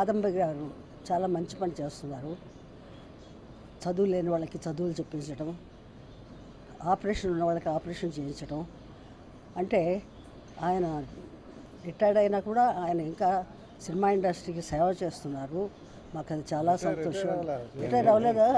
కాదంబరి గారు చాలా మంచి పని చేస్తున్నారు చదువు లేని వాళ్ళకి చదువులు చెప్పించడం ఆపరేషన్ ఉన్న వాళ్ళకి ఆపరేషన్ చేయించడం అంటే ఆయన రిటైర్డ్ అయినా కూడా ఆయన ఇంకా సినిమా ఇండస్ట్రీకి సేవ చేస్తున్నారు మాకు అది చాలా సంతోషం రిటైర్ అవ్వలేదా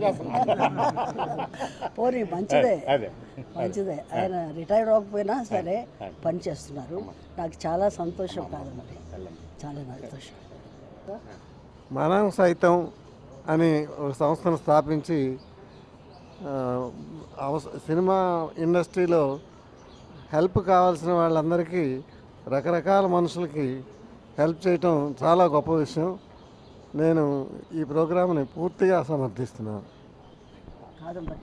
పోనీ మంచిదే అదే మంచిదే ఆయన రిటైర్ అవ్వకపోయినా సరే పని చేస్తున్నారు నాకు చాలా సంతోషం కాదండి చాలా సంతోషం మనం సైతం అని ఒక సంస్థను స్థాపించి ఆ, అవస సినిమా ఇండస్ట్రీలో హెల్ప్ కావాల్సిన వాళ్ళందరికీ రకరకాల మనుషులకి హెల్ప్ చేయటం చాలా గొప్ప విషయం నేను ఈ ప్రోగ్రాంని పూర్తిగా సమర్థిస్తున్నాను కాదంబరి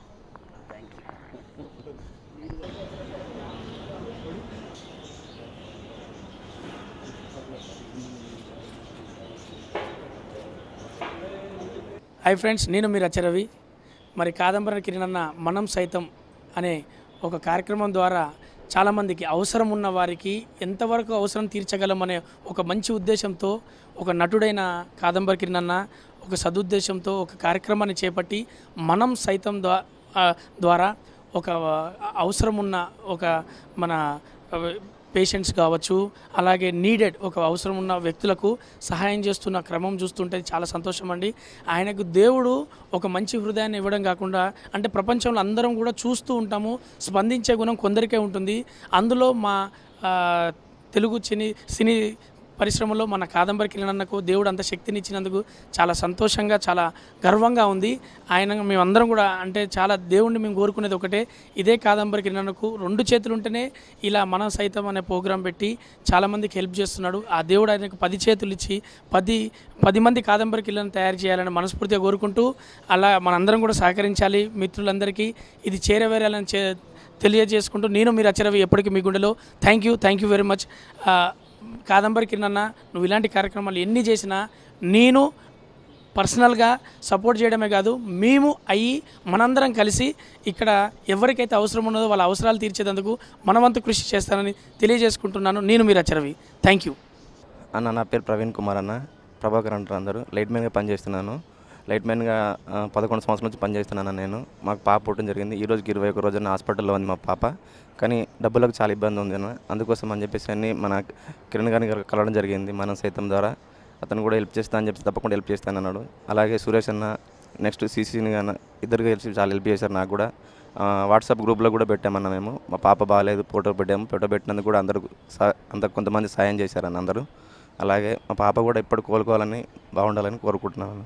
హాయ్ ఫ్రెండ్స్ నేను మీరు రవి మరి కాదంబరి కిరణన్న మనం సైతం అనే ఒక కార్యక్రమం ద్వారా చాలామందికి అవసరం ఉన్న వారికి ఎంతవరకు అవసరం తీర్చగలమనే ఒక మంచి ఉద్దేశంతో ఒక నటుడైన కాదంబరి కిరణన్న ఒక సదుద్దేశంతో ఒక కార్యక్రమాన్ని చేపట్టి మనం సైతం ద్వా ఆ, ద్వారా ఒక అవసరం ఉన్న ఒక మన పేషెంట్స్ కావచ్చు అలాగే నీడెడ్ ఒక అవసరం ఉన్న వ్యక్తులకు సహాయం చేస్తున్న క్రమం చూస్తుంటే చాలా సంతోషం అండి ఆయనకు దేవుడు ఒక మంచి హృదయాన్ని ఇవ్వడం కాకుండా అంటే ప్రపంచంలో అందరం కూడా చూస్తూ ఉంటాము స్పందించే గుణం కొందరికే ఉంటుంది అందులో మా ఆ, తెలుగు సినీ సినీ పరిశ్రమలో మన కాదంబరి కిరణన్నకు దేవుడు అంత శక్తిని ఇచ్చినందుకు చాలా సంతోషంగా చాలా గర్వంగా ఉంది ఆయన మేమందరం కూడా అంటే చాలా దేవుణ్ణి మేము కోరుకునేది ఒకటే ఇదే కాదంబరి కిరణన్నకు రెండు చేతులు ఉంటేనే ఇలా మనం సైతం అనే ప్రోగ్రాం పెట్టి చాలామందికి హెల్ప్ చేస్తున్నాడు ఆ దేవుడు ఆయనకు పది చేతులు ఇచ్చి పది పది మంది కాదంబరి కిళ్ళను తయారు చేయాలని మనస్ఫూర్తిగా కోరుకుంటూ అలా మనందరం కూడా సహకరించాలి మిత్రులందరికీ ఇది చేరవేరాలని చే తెలియజేసుకుంటూ నేను మీరు అచ్చరవి ఎప్పటికీ మీ గుండెలో thank you thank you very much Kadambari కిరణన్న నువ్వు ఇలాంటి కార్యక్రమాలు ఎన్ని చేసినా నేను పర్సనల్గా సపోర్ట్ చేయడమే కాదు మేము అయ్యి మనందరం కలిసి ఇక్కడ ఎవరికైతే అవసరం ఉన్నదో వాళ్ళ అవసరాలు తీర్చేందుకు మనవంతు కృషి చేస్తానని తెలియజేసుకుంటున్నాను నేను మీరు అచ్చరవి థ్యాంక్ యూ అన్న నా పేరు ప్రవీణ్ కుమార్ అన్న ప్రభాకర్ అంటారు అందరూ లైట్ మ్యాన్గా పనిచేస్తున్నాను లైట్ మ్యాన్గా ఆ, పదకొండు సంవత్సరాల నుంచి పనిచేస్తున్నాను నేను మాకు పాప పుట్టడం జరిగింది ఈ రోజుకి ఇరవై ఒక రోజున హాస్పిటల్లో ఉంది మా పాప కానీ డబ్బులకు చాలా ఇబ్బంది ఉంది అన్న అందుకోసం అని చెప్పేసి అన్ని మన కిరణ్ గారిని గారు కలవడం జరిగింది మనం సైతం ద్వారా అతను కూడా హెల్ప్ చేస్తా అని చెప్పి తప్పకుండా హెల్ప్ చేస్తాను అన్నాడు అలాగే సురేష్ అన్న నెక్స్ట్ సీసీని కానీ ఇద్దరు కలిసి చాలా హెల్ప్ చేశారు నాకు కూడా ఆ, వాట్సాప్ గ్రూప్లో కూడా పెట్టామన్న మేము మా పాప బాగాలేదు ఫోటో పెట్టాము ఫోటో పెట్టినందుకు కూడా అందరూ సా- అంత కొంతమంది సాయం చేశారన్న అందరూ అలాగే మా పాప కూడా ఇప్పుడు కోలుకోవాలని బాగుండాలని కోరుకుంటున్నాను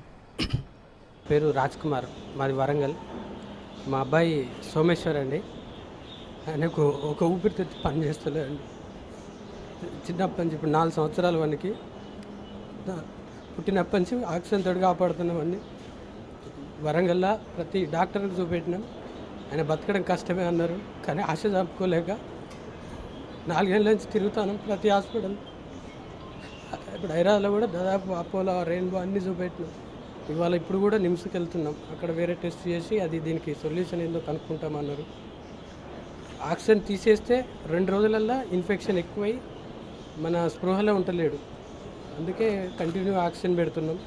పేరు రాజ్ కుమార్ మాది వరంగల్ మా అబ్బాయి సోమేశ్వర్ అండి ఆయనకు ఒక ఊపిరితిత్తు పని చేస్తలేదండి చిన్నప్పటి నుంచి ఇప్పుడు నాలుగు సంవత్సరాల వానికి దా- పుట్టినప్పటి నుంచి ఆక్సిజన్ తోడు కాపాడుతున్నామండి వరంగల్లో ప్రతి డాక్టర్కి చూపెట్టినాం ఆయన బతకడం కష్టమే అన్నారు కానీ ఆశ చంపుకోలేక నాలుగేళ్ళ నుంచి తిరుగుతాను ప్రతి హాస్పిటల్ ఇప్పుడు హైదరాబాద్లో కూడా దాదాపు అపోలో రెయిన్బో అన్నీ చూపెట్టినాం ఇవాళ ఇప్పుడు కూడా నిమ్స్కి వెళ్తున్నాం అక్కడ వేరే టెస్ట్ చేసి అది దీనికి సొల్యూషన్ ఏందో కనుక్కుంటామన్నారు ఆక్సిజన్ తీసేస్తే రెండు రోజులల్లో ఇన్ఫెక్షన్ ఎక్కువై మన స్పృహలో ఉంటలేడు అందుకే కంటిన్యూ ఆక్సిజన్ పెడుతున్నాం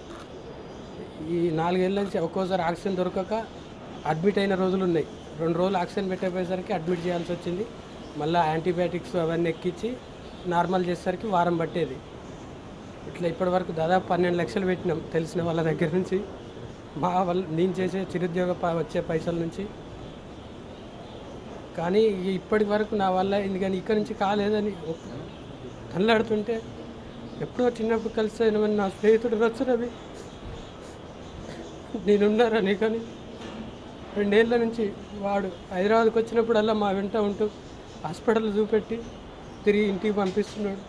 ఈ నాలుగేళ్ళ నుంచి ఒక్కోసారి ఆక్సిజన్ దొరకక అడ్మిట్ అయిన రోజులు ఉన్నాయి రెండు రోజులు ఆక్సిజన్ పెట్టేపోయేసరికి అడ్మిట్ చేయాల్సి వచ్చింది మళ్ళీ యాంటీబయాటిక్స్ అవన్నీ ఎక్కించి నార్మల్ చేసేసరికి వారం పట్టేది ఇట్లా ఇప్పటివరకు దాదాపు పన్నెండు లక్షలు పెట్టినాం తెలిసిన వాళ్ళ దగ్గర నుంచి మా వల్ల నేను చేసే చిరుద్యోగ ప- వచ్చే పైసల నుంచి కానీ ఈ ఇప్పటి వరకు నా వల్ల ఎందుకని ఇక్కడి నుంచి కాలేదని కళ్ళాడుతుంటే ఎప్పుడో చిన్నప్పుడు కలిసి అయిన నా స్నేహితుడు రచ్చరవి నేనున్నారని కానీ రెండేళ్ల నుంచి వాడు హైదరాబాద్కి వచ్చినప్పుడల్లా మా వెంట ఉంటూ హాస్పిటల్ చూపెట్టి తిరిగి ఇంటికి పంపిస్తున్నాడు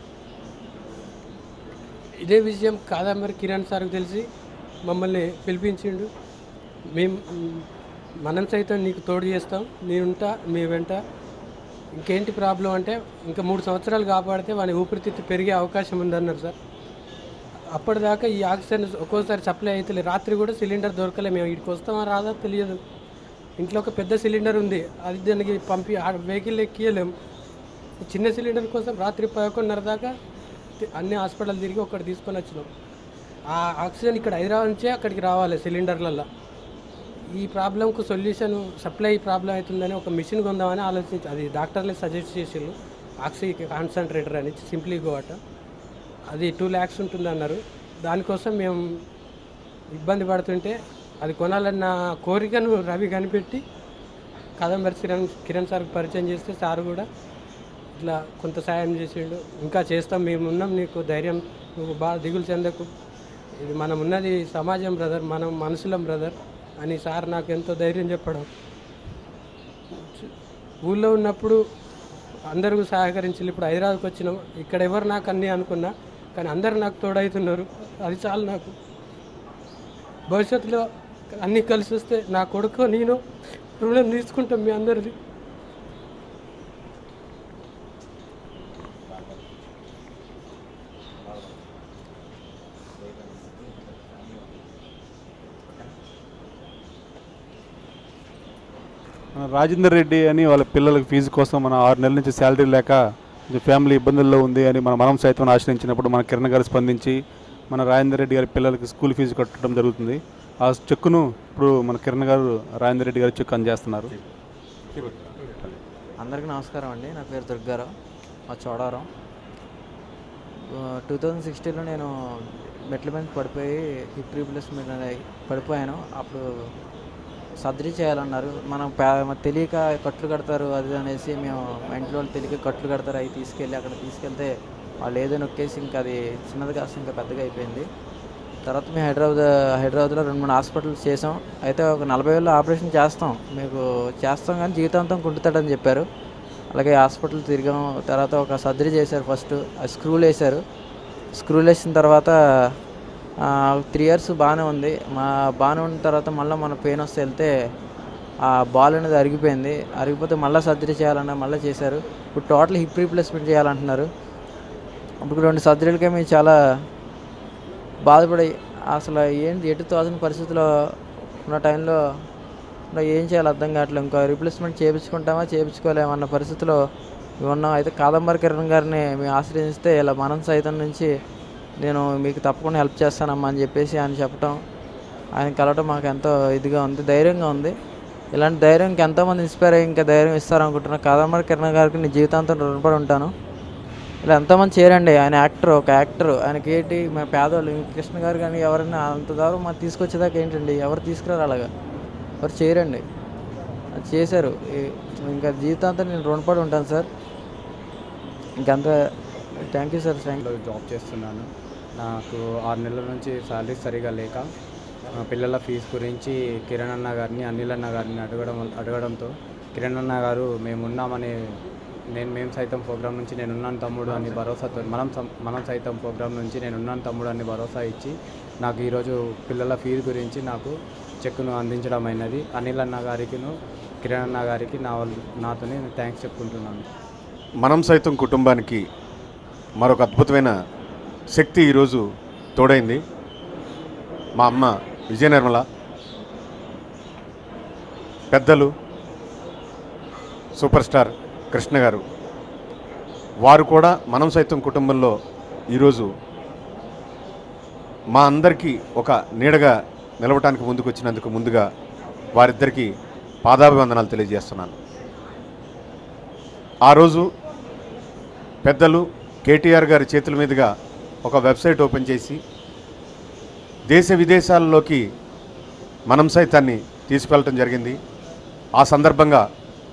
ఇదే విషయం కాదంబరి కిరణ్ సార్కి తెలిసి మమ్మల్ని పిలిపించిండు మేము మ్, మనం సైతం నీకు తోడు చేస్తాం నేనుంటా మీ వెంట ఇంకేంటి ప్రాబ్లం అంటే ఇంకా మూడు సంవత్సరాలు కాపాడితే వాని ఊపిరితిత్తు పెరిగే అవకాశం ఉందన్నారు సార్ అప్పటిదాకా ఈ ఆక్సిజన్ ఒక్కోసారి సప్లై అయితే రాత్రి కూడా సిలిండర్ దొరకలే మేము ఇక్కడికి వస్తామా రాదా తెలియదు ఇంట్లో ఒక పెద్ద సిలిండర్ ఉంది అది దానికి పంపి ఆ వెహికల్ ఎక్కియలేము చిన్న సిలిండర్ కోసం రాత్రి పదకొండున్నర దాకా తి- అన్ని హాస్పిటల్ తిరిగి ఒకటి తీసుకొని వచ్చినాం ఆ ఆక్సిజన్ ఇక్కడ హైదరాబాద్ నుంచే అక్కడికి రావాలి సిలిండర్లలో ఈ ప్రాబ్లంకు సొల్యూషన్ సప్లై ప్రాబ్లం అవుతుందని ఒక మిషన్ కొందామని ఆలోచించి అది డాక్టర్లే సజెస్ట్ చేసిండు ఆక్సి కాన్సన్ట్రేటర్ అని సింప్లీ గోవాట అది టూ ల్యాక్స్ ఉంటుంది అన్నారు దానికోసం మేము ఇబ్బంది పడుతుంటే అది కొనాలన్న కోరికను రవి కనిపెట్టి కదంబరి కిరణ్ కిరణ్ సార్కి పరిచయం చేస్తే సార్ కూడా ఇట్లా కొంత సాయం చేసిండు ఇంకా చేస్తాం మేము ఉన్నాం నీకు ధైర్యం నువ్వు బాగా దిగులు చెందకు ఇది మనం ఉన్నది సమాజం బ్రదర్ మనం మనుషులం బ్రదర్ అని సార్ నాకు ఎంతో ధైర్యం చెప్పడం ఊళ్ళో ఉన్నప్పుడు అందరూ సహకరించి ఇప్పుడు హైదరాబాద్కి వచ్చినాం ఇక్కడ ఎవరు నాకు అన్నీ అనుకున్నా కానీ అందరు నాకు తోడవుతున్నారు అది చాలు నాకు భవిష్యత్తులో అన్నీ కలిసి వస్తే నా కొడుకు నేను రుణం తీసుకుంటాం మీ అందరిది మన రాజేందర్ రెడ్డి అని వాళ్ళ పిల్లలకి ఫీజు కోసం మన ఆరు నెలల నుంచి శాలరీ లేక కొంచెం ఫ్యామిలీ ఇబ్బందుల్లో ఉంది అని మన మనం సైతం ఆశ్రయించినప్పుడు మన కిరణ్ గారు స్పందించి మన రాజేందర్ రెడ్డి గారి పిల్లలకి స్కూల్ ఫీజు కట్టడం జరుగుతుంది ఆ చెక్కును ఇప్పుడు మన కిరణ్ గారు రాజేందర్ రెడ్డి గారి చెక్ అందజేస్తున్నారు అందరికీ నమస్కారం అండి నా పేరు దుర్గారావు మా చోడవరం టూ థౌజండ్ సిక్స్టీన్లో నేను మెట్ల మీద పడిపోయి హిప్ రీప్లేస్మెంట్ అనేది పడిపోయాను అప్పుడు సర్జరీ చేయాలన్నారు మనం పే- మనకు తెలియక కట్లు కడతారు అది ఇది అనేసి మేము మా ఇంట్లో వాళ్ళు తెలియక కట్లు కడతారు అవి తీసుకెళ్ళి అక్కడ తీసుకెళ్తే వాళ్ళు ఏదో నొక్కేసి ఇంకా అది చిన్నది కాస్త ఇంకా పెద్దగా అయిపోయింది తర్వాత మేము హైదరాబాద్ హైదరాబాద్లో రెండు మూడు హాస్పిటల్స్ చేసాం అయితే ఒక నలభై వేలు ఆపరేషన్ చేస్తాం మీకు చేస్తాం కానీ జీవితాంతం కుంటుతాడని చెప్పారు అలాగే హాస్పిటల్ తిరిగాం తర్వాత ఒక సర్జరీ చేశారు ఫస్ట్ అది స్క్రూలు వేశారు స్క్రూలు వేసిన తర్వాత త్రీ ఇయర్స్ బాగానే ఉంది మా బాగానే ఉన్న తర్వాత మళ్ళీ మన పెయిన్ వస్తే వెళ్తే ఆ బాల్ అనేది అరిగిపోయింది అరిగిపోతే మళ్ళీ సర్జరీ చేయాలన్నా మళ్ళీ చేశారు ఇప్పుడు టోటల్ హిప్ రీప్లేస్మెంట్ చేయాలంటున్నారు ఇప్పుడు రెండు సర్జరీలకే మేము చాలా బాధపడి అసలు ఏంటి ఎటు తోచని పరిస్థితిలో ఉన్న టైంలో ఇంకా ఏం చేయాలి అర్థం కావట్లేదు ఇంకా రీప్లేస్మెంట్ చేయించుకుంటామా చేయించుకోలేమన్న పరిస్థితిలో మేము ఉన్నాం అయితే కాదంబరి కిరణ్ గారిని మేము ఆశ్రయిస్తే ఇలా మనం సైతం నుంచి నేను మీకు తప్పకుండా హెల్ప్ చేస్తానమ్మా అని చెప్పేసి ఆయన చెప్పడం ఆయన కలవటం మాకు ఎంతో ఇదిగా ఉంది ధైర్యంగా ఉంది ఇలాంటి ధైర్యం ఇంకా ఎంతోమంది ఇన్స్పైర్ అయ్యి ఇంకా ధైర్యం ఇస్తారనుకుంటున్నాను కాదంబరి కిరణ్ గారికి నేను జీవితాంతం రుణపడి ఉంటాను ఇలా ఎంతోమంది చేరండి ఆయన యాక్టర్ ఒక యాక్టర్ ఆయనకి ఏంటి మా పేదవాళ్ళు ఇంక కృష్ణ గారు కానీ ఎవరైనా అంత దూరం మాకు తీసుకొచ్చేదాకా ఏంటండి ఎవరు తీసుకురారు అలాగా ఎవరు చేయరండి అది చేశారు ఈ- ఇంకా జీవితాంతం నేను రుణపడి ఉంటాను సార్ ఇంకంత థ్యాంక్ యూ సార్ థ్యాంక్ లో జాబ్ చేస్తున్నాను నాకు ఆరు నెలల నుంచి శాలరీ సరిగా లేక మా పిల్లల ఫీజు గురించి కిరణ్ అన్న గారిని అనిల్ అన్న గారిని అడగడం అడగడంతో కిరణ్ అన్న గారు మేము ఉన్నామని నేను మేము సైతం ప్రోగ్రాం నుంచి నేను ఉన్నాను తమ్ముడు అని భరోసాతో మనం సం- మనం సైతం ప్రోగ్రాం నుంచి నేను ఉన్నాను తమ్ముడు అని భరోసా ఇచ్చి నాకు ఈరోజు పిల్లల ఫీజు గురించి నాకు చెక్కును అందించడం అయినది అనిల్ అన్న గారికిను కిరణ్ అన్న గారికి నా వాళ్ళు నాతోనే థ్యాంక్స్ చెప్పుకుంటున్నాను మనం సైతం కుటుంబానికి మరొక అద్భుతమైన శక్తి ఈరోజు తోడైంది మా అమ్మ విజయ నిర్మల పెద్దలు సూపర్ స్టార్ కృష్ణ గారు వారు కూడా మనం సైతం కుటుంబంలో ఈరోజు మా అందరికీ ఒక నీడగా నిలవటానికి ముందుకు వచ్చినందుకు ముందుగా వారిద్దరికీ పాదాభివందనాలు తెలియజేస్తున్నాను ఆ రోజు పెద్దలు కేటీఆర్ గారి చేతుల మీదుగా ఒక వెబ్సైట్ ఓపెన్ చేసి దేశ విదేశాల్లోకి మనం సైతాన్ని తీసుకెళ్ళటం జరిగింది ఆ సందర్భంగా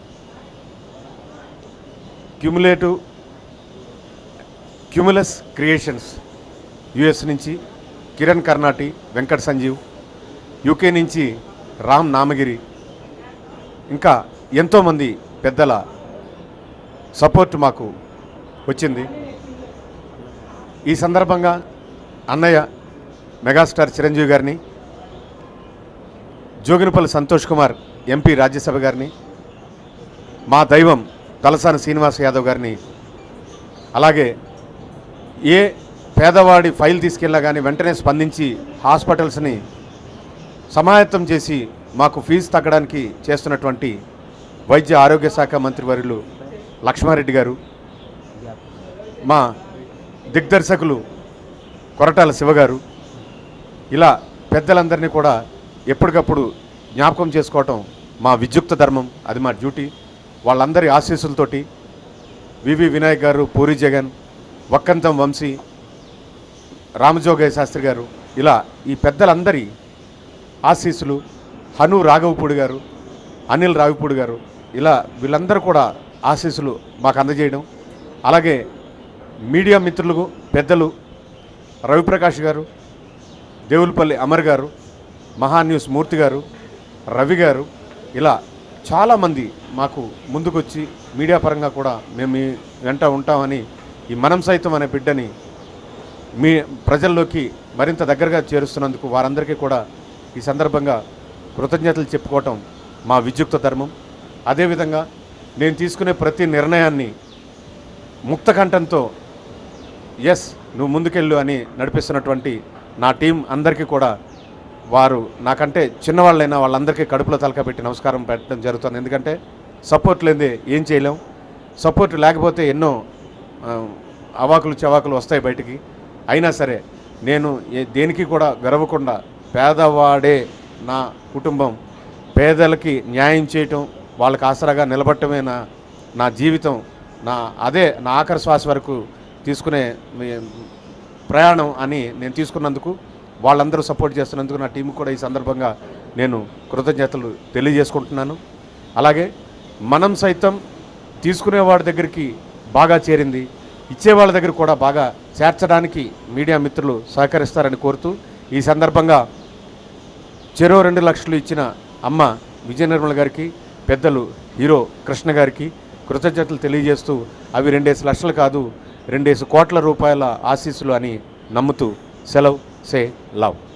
క్యుములేటివ్ క్యుములస్ క్రియేషన్స్ యుఎస్ నుంచి కిరణ్ కర్ణాటి వెంకట్ సంజీవ్ యూకే నుంచి రామ్ నామగిరి ఇంకా ఎంతోమంది పెద్దల సపోర్ట్ మాకు వచ్చింది ఈ సందర్భంగా అన్నయ్య మెగాస్టార్ చిరంజీవి గారిని జోగినపల్లి సంతోష్ కుమార్ ఎంపీ రాజ్యసభ గారిని మా దైవం తలసాని శ్రీనివాస్ యాదవ్ గారిని అలాగే ఏ పేదవాడి ఫైల్ తీసుకెళ్ళా కానీ వెంటనే స్పందించి హాస్పిటల్స్ని సమాయత్తం చేసి మాకు ఫీజు తగ్గడానికి చేస్తున్నటువంటి వైద్య ఆరోగ్య శాఖ మంత్రివర్యులు లక్ష్మారెడ్డి గారు మా దిగ్దర్శకులు కొరటాల శివగారు ఇలా పెద్దలందరినీ కూడా ఎప్పటికప్పుడు జ్ఞాపకం చేసుకోవటం మా విద్యుక్త ధర్మం అది మా డ్యూటీ వాళ్ళందరి ఆశీస్సులతోటి వివి వినాయక్ గారు పూరి జగన్ వక్కంతం వంశీ రామజోగయ్య శాస్త్రి గారు ఇలా ఈ పెద్దలందరి ఆశీస్సులు హను రాఘవపూడి గారు అనిల్ రావిపూడి గారు ఇలా వీళ్ళందరూ కూడా ఆశీస్సులు మాకు అందజేయడం అలాగే మీడియా మిత్రులు పెద్దలు రవిప్రకాష్ గారు దేవులపల్లి అమర్ గారు మహాన్యూస్ మూర్తి గారు రవి గారు ఇలా చాలామంది మాకు ముందుకొచ్చి మీడియా పరంగా కూడా మేము మీ వెంట ఉంటామని ఈ మనం సైతం అనే బిడ్డని మీ ప్రజల్లోకి మరింత దగ్గరగా చేరుస్తున్నందుకు వారందరికీ కూడా ఈ సందర్భంగా కృతజ్ఞతలు చెప్పుకోవటం మా విద్యుక్త ధర్మం అదేవిధంగా నేను తీసుకునే ప్రతి నిర్ణయాన్ని ముక్తకంఠంతో ఎస్ నువ్వు ముందుకెళ్ళు అని నడిపిస్తున్నటువంటి నా టీం అందరికీ కూడా వారు నాకంటే చిన్నవాళ్ళైనా వాళ్ళందరికీ కడుపులో తలక పెట్టి నమస్కారం పెట్టడం జరుగుతుంది ఎందుకంటే సపోర్ట్ లేదే ఏం చేయలేం సపోర్ట్ లేకపోతే ఎన్నో ఆ, అవాకులు చవాకులు వస్తాయి బయటికి అయినా సరే నేను ఏ- దేనికి కూడా గర్వకుండా పేదవాడే నా కుటుంబం పేదలకి న్యాయం చేయటం వాళ్ళకి ఆసరాగా నిలబడటమే నా నా జీవితం నా అదే నా ఆఖరి శ్వాస వరకు తీసుకునే మీ- ప్రయాణం అని నేను తీసుకున్నందుకు వాళ్ళందరూ సపోర్ట్ చేస్తున్నందుకు నా టీం కూడా ఈ సందర్భంగా నేను కృతజ్ఞతలు తెలియజేసుకుంటున్నాను అలాగే మనం సైతం తీసుకునేవాడి దగ్గరికి బాగా చేరింది ఇచ్చేవాళ్ళ దగ్గర కూడా బాగా చేర్చడానికి మీడియా మిత్రులు సహకరిస్తారని కోరుతూ ఈ సందర్భంగా చెరో రెండు లక్షలు ఇచ్చిన అమ్మ విజయ నిర్మల గారికి పెద్దలు హీరో కృష్ణ గారికి కృతజ్ఞతలు తెలియజేస్తూ అవి రెండేసి లక్షలు కాదు రెండేసి కోట్ల రూపాయల ఆశీస్సులు అని నమ్ముతూ సెలవు సే లవ్